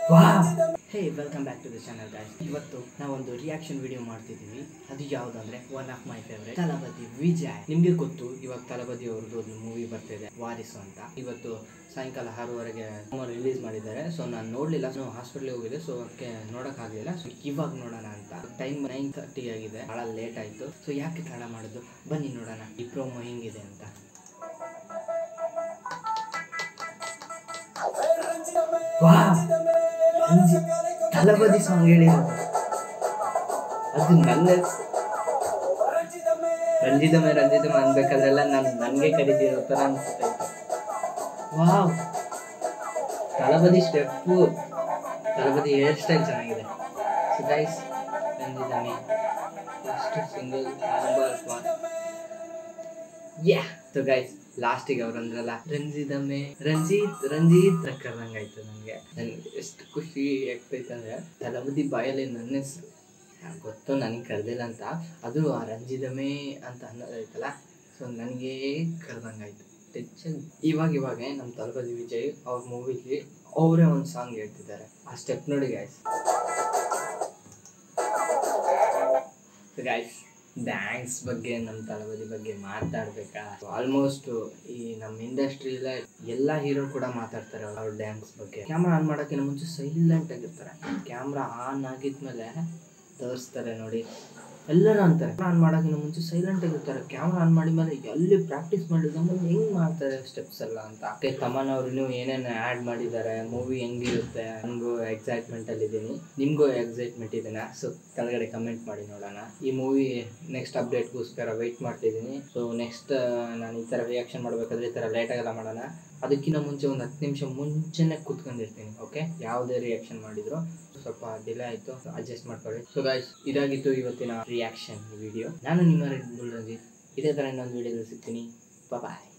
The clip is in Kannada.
Hey welcome back to the channel guys ಇವತ್ತು ನಾವೊಂದು ರಿಯಾಕ್ಷನ್ ವಿಡಿಯೋ ಮಾಡ್ತಿದ್ದೀವಿ ಅದು ಯಾವುದಂದ್ರೆ one of my favourite Thalapathy Vijay ನಿಮಗೆ ಗೊತ್ತು ಇವಾಗ ತಲಪತಿ ಅವ್ರದ್ದು ಒಂದು ಮೂವಿ ಬರ್ತಿದೆ ವಾರಿಸು ಅಂತ ಇವತ್ತು ಸಾಯಂಕಾಲ ಆರೂವರೆಗೆ ರಿಲೀಸ್ ಮಾಡಿದ್ದಾರೆ ಸೊ ನಾನು ನೋಡಲಿಲ್ಲ ಸೊ ಹಾಸ್ಪಿಟ್ಲಿಗೆ ಹೋಗಿದೆ ಸೊ ಅದಕ್ಕೆ ನೋಡೋಕ್ಕಾಗಲಿಲ್ಲ ಸೊ ಇವಾಗ ನೋಡೋಣ ಅಂತ ಟೈಮ್ ನೈನ್ ತರ್ಟಿ ಆಗಿದೆ ಭಾಳ ಲೇಟ್ ಆಯಿತು ಸೊ ಯಾಕೆ ತಡ ಮಾಡೋದು ಬನ್ನಿ ನೋಡೋಣ ಈ ಪ್ರೋಮೋ ಹೆಂಗಿದೆ ಅಂತ ವಾಹ್! ರಂಜಿ- ತಲಪತಿ ಸಾಂಗ್ ಹೇಳಿರೋದು ಅದು ನನ್ನ ರಂಜಿತಮೆ ರಂಜಿತಮೆ ಅನ್ಬೇಕಾದ್ರೆಲ್ಲ ನಾನು ನನಗೆ ಕರಿತಿರೋ ಥರ ಅನ್ಸುತ್ತೆ wow Thalapathy step Thalapathy hair style ಚೆನ್ನಾಗಿದೆ so guys Ranjithame first single number one yeah so guys ಲಾಸ್ಟಿಗೆ ಅವ್ರು ಅಂದ್ರಲ್ಲ ರಂಜಿದಮ್ಮೆ ರಂಜಿತ್ ರಂಜಿತ್ ಕರ್ದಂಗಾಯ್ತು ನನಗೆ ನನಗೆ ಎಷ್ಟು ಖುಷಿ ಆಗ್ತೈತೆ ಅಂದರೆ ತಲಬದಿ ಬಾಯಲ್ಲಿ ನನ್ನ ಹೆಸರು ಗೊತ್ತು ನನಗೆ ಕರೆದಿಲ್ಲ ಅಂತ ಅದು ಆ ರಂಜಿದಮೆ ಅಂತ ಅನ್ನೋದೈತಲ್ಲ ಸೊ ನನಗೆ ಕರೆದಂಗಾಯ್ತು ಟೆನ್ಷನ್ ಇವಾಗ ಇವಾಗ ನಮ್ಮ ತಲಪತಿ ವಿಜಯ್ ಅವ್ರ ಮೂವಿಲಿ ಅವರೇ ಒಂದು ಸಾಂಗ್ ಹೇಳ್ತಿದ್ದಾರೆ ಆ ಸ್ಟೆಪ್ ನೋಡಿ ಗಾಯ್ಸ್ ಗಾಯ್ಸ್ ಡ್ಯಾನ್ಸ್ ಬಗ್ಗೆ ನಮ್ಮ ತಳಬದಿ ಬಗ್ಗೆ ಮಾತಾಡ್ಬೇಕಾ ಆಲ್ಮೋಸ್ಟ್ ಈ ನಮ್ಮ ಇಂಡಸ್ಟ್ರಿಯಲ್ಲೇ ಎಲ್ಲ ಹೀರೋ ಕೂಡ ಮಾತಾಡ್ತಾರೆ ಅವ್ರ ಡ್ಯಾನ್ಸ್ ಬಗ್ಗೆ ಕ್ಯಾಮ್ರಾ ಆನ್ ಮಾಡೋಕ್ಕಿಂತ ಮುಂಚೆ ಸೈಲೆಂಟ್ ಆಗಿರ್ತಾರೆ ಕ್ಯಾಮ್ರಾ ಆನ್ ಆಗಿದ್ಮೇಲೆ ತೋರಿಸ್ತಾರೆ ನೋಡಿ ಎಲ್ಲರೂ ಅಂತಾರೆ ಆನ್ ಮಾಡೋಕ್ಕಿಂತ ಮುಂಚೆ ಸೈಲೆಂಟ್ ಆಗಿರ್ತಾರೆ ಕ್ಯಾಮ್ರಾ ಆನ್ ಮಾಡಿ ಮೇಲೆ ಎಲ್ಲಿ ಪ್ರಾಕ್ಟೀಸ್ ಮಾಡಿದ ಮುಂದೆ ಹೆಂಗ್ ಮಾಡ್ತಾರೆ ಸ್ಟೆಪ್ಸ್ ಎಲ್ಲ ಅಂತ ಮತ್ತೆ ತಮನ್ ಅವರು ನೀವು ಏನೇನು ಆ್ಯಡ್ ಮಾಡಿದ್ದಾರೆ ಮೂವಿ ಹೆಂಗಿರುತ್ತೆ ನನಗೂ ಎಕ್ಸೈಟ್ಮೆಂಟ್ ಅಲ್ಲಿ ಇದ್ದೀನಿ ನಿಮಗೂ ಎಕ್ಸೈಟ್ಮೆಂಟ್ ಇದೆನಾ ಸೊ ಕೆಳಗಡೆ ಕಮೆಂಟ್ ಮಾಡಿ ನೋಡೋಣ ಈ ಮೂವಿ ನೆಕ್ಸ್ಟ್ ಅಪ್ಡೇಟ್ಗೋಸ್ಕರ ವೆಯ್ಟ್ ಮಾಡ್ತಿದ್ದೀನಿ ಸೊ ನೆಕ್ಸ್ಟ್ ನಾನು ಈ ಥರ ರಿಯಾಕ್ಷನ್ ಮಾಡಬೇಕಾದ್ರೆ ಈ ಥರ ಲೇಟಾಗೆಲ್ಲ ಮಾಡೋಣ ಅದಕ್ಕಿಂತ ಮುಂಚೆ ಒಂದು ಹತ್ತು ನಿಮಿಷ ಮುಂಚೆನೆ ಕೂತ್ಕೊಂಡಿರ್ತೀನಿ ಓಕೆ ಯಾವುದೇ ರಿಯಾಕ್ಷನ್ ಮಾಡಿದ್ರು ಸ್ವಲ್ಪ ಡಿಲೇ ಆಯಿತು ಅಡ್ಜಸ್ಟ್ ಮಾಡ್ಕೊಳ್ಳಿ ಸೊ ಗಾಯ್ಸ್ ಇದಾಗಿತ್ತು ಇವತ್ತಿನ ರಿಯಾಕ್ಷನ್ ವಿಡಿಯೋ ನಾನು ನಿಮ್ಮ ರೆಡ್ ಬುಲ್ ರಂಜಿತ್ ಇದೇ ಥರ ಇನ್ನೊಂದು ವಿಡಿಯೋದಲ್ಲಿ ಸಿಗ್ತೀನಿ ಬಾಯ್